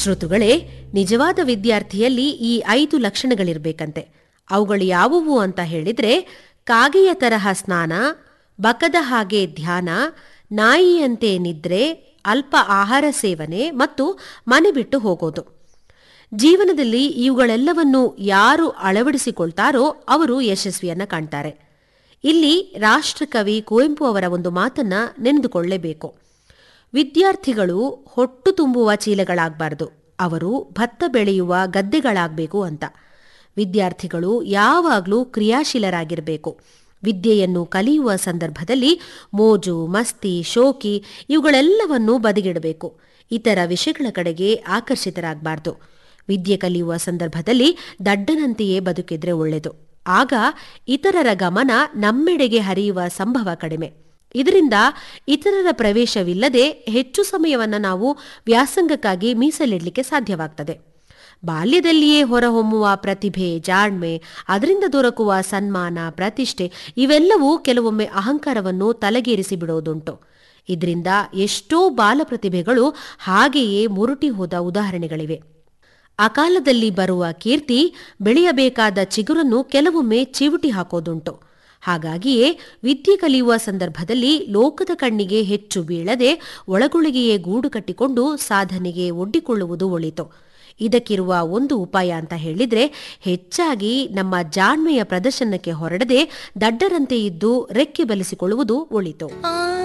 ಶ್ರೋತೃಗಳೇ ನಿಜವಾದ ವಿದ್ಯಾರ್ಥಿಯಲ್ಲಿ ಈ ಐದು ಲಕ್ಷಣಗಳಿರ್ಬೇಕಂತೆ ಅವುಗಳು ಯಾವುವು ಅಂತ ಹೇಳಿದ್ರೆ ಕಾಗೆಯ ತರಹ ಸ್ನಾನ ಬಕದ ಹಾಗೆ ಧ್ಯಾನ ನಾಯಿಯಂತೆ ನಿದ್ರೆ ಅಲ್ಪ ಆಹಾರ ಸೇವನೆ ಮತ್ತು ಮನೆ ಬಿಟ್ಟು ಹೋಗೋದು ಜೀವನದಲ್ಲಿ ಇವುಗಳೆಲ್ಲವನ್ನು ಯಾರು ಅಳವಡಿಸಿಕೊಳ್ತಾರೋ ಅವರು ಯಶಸ್ವಿಯನ್ನ ಕಾಣ್ತಾರೆ ಇಲ್ಲಿ ರಾಷ್ಟ್ರಕವಿ ಕುವೆಂಪು ಅವರ ಒಂದು ಮಾತನ್ನ ನೆನೆದುಕೊಳ್ಳಲೇಬೇಕು ವಿದ್ಯಾರ್ಥಿಗಳು ಹೊಟ್ಟು ತುಂಬುವ ಚೀಲಗಳಾಗಬಾರ್ದು ಅವರು ಭತ್ತ ಬೆಳೆಯುವ ಗದ್ದೆಗಳಾಗಬೇಕು ಅಂತ ವಿದ್ಯಾರ್ಥಿಗಳು ಯಾವಾಗಲೂ ಕ್ರಿಯಾಶೀಲರಾಗಿರಬೇಕು ವಿದ್ಯೆಯನ್ನು ಕಲಿಯುವ ಸಂದರ್ಭದಲ್ಲಿ ಮೋಜು ಮಸ್ತಿ ಶೋಕಿ ಇವುಗಳೆಲ್ಲವನ್ನೂ ಬದಿಗಿಡಬೇಕು ಇತರ ವಿಷಯಗಳ ಕಡೆಗೆ ಆಕರ್ಷಿತರಾಗಬಾರ್ದು ವಿದ್ಯೆ ಕಲಿಯುವ ಸಂದರ್ಭದಲ್ಲಿ ದಡ್ಡನಂತೆಯೇ ಬದುಕಿದ್ರೆ ಒಳ್ಳೆಯದು ಆಗ ಇತರರ ಗಮನ ನಮ್ಮೆಡೆಗೆ ಹರಿಯುವ ಸಂಭವ ಕಡಿಮೆ ಇದರಿಂದ ಇತರರ ಪ್ರವೇಶವಿಲ್ಲದೆ ಹೆಚ್ಚು ಸಮಯವನ್ನು ನಾವು ವ್ಯಾಸಂಗಕ್ಕಾಗಿ ಮೀಸಲಿಡಲಿಕ್ಕೆ ಸಾಧ್ಯವಾಗ್ತದೆ ಬಾಲ್ಯದಲ್ಲಿಯೇ ಹೊರಹೊಮ್ಮುವ ಪ್ರತಿಭೆ ಜಾಣ್ಮೆ ಅದರಿಂದ ದೊರಕುವ ಸನ್ಮಾನ ಪ್ರತಿಷ್ಠೆ ಇವೆಲ್ಲವೂ ಕೆಲವೊಮ್ಮೆ ಅಹಂಕಾರವನ್ನು ತಲೆಗೇರಿಸಿ ಬಿಡೋದುಂಟು ಇದರಿಂದ ಎಷ್ಟೋ ಬಾಲ ಪ್ರತಿಭೆಗಳು ಹಾಗೆಯೇ ಮುರುಟಿ ಹೋದ ಉದಾಹರಣೆಗಳಿವೆ ಅಕಾಲದಲ್ಲಿ ಬರುವ ಕೀರ್ತಿ ಬೆಳೆಯಬೇಕಾದ ಚಿಗುರನ್ನು ಕೆಲವೊಮ್ಮೆ ಚಿವುಟಿ ಹಾಕೋದುಂಟು ಹಾಗಾಗಿಯೇ ವಿದ್ಯೆ ಕಲಿಯುವ ಸಂದರ್ಭದಲ್ಲಿ ಲೋಕದ ಕಣ್ಣಿಗೆ ಹೆಚ್ಚು ಬೀಳದೆ ಒಳಗೊಳಗೆಯೇ ಗೂಡು ಕಟ್ಟಿಕೊಂಡು ಸಾಧನೆಗೆ ಒಡ್ಡಿಕೊಳ್ಳುವುದು ಒಳಿತು ಇದಕ್ಕಿರುವ ಒಂದು ಉಪಾಯ ಅಂತ ಹೇಳಿದ್ರೆ ಹೆಚ್ಚಾಗಿ ನಮ್ಮ ಜಾಣ್ಮೆಯ ಪ್ರದರ್ಶನಕ್ಕೆ ಹೊರಡದೆ ದಡ್ಡರಂತೆ ಇದ್ದು ರೆಕ್ಕೆ ಬಲಿಸಿಕೊಳ್ಳುವುದು ಒಳಿತು ಆ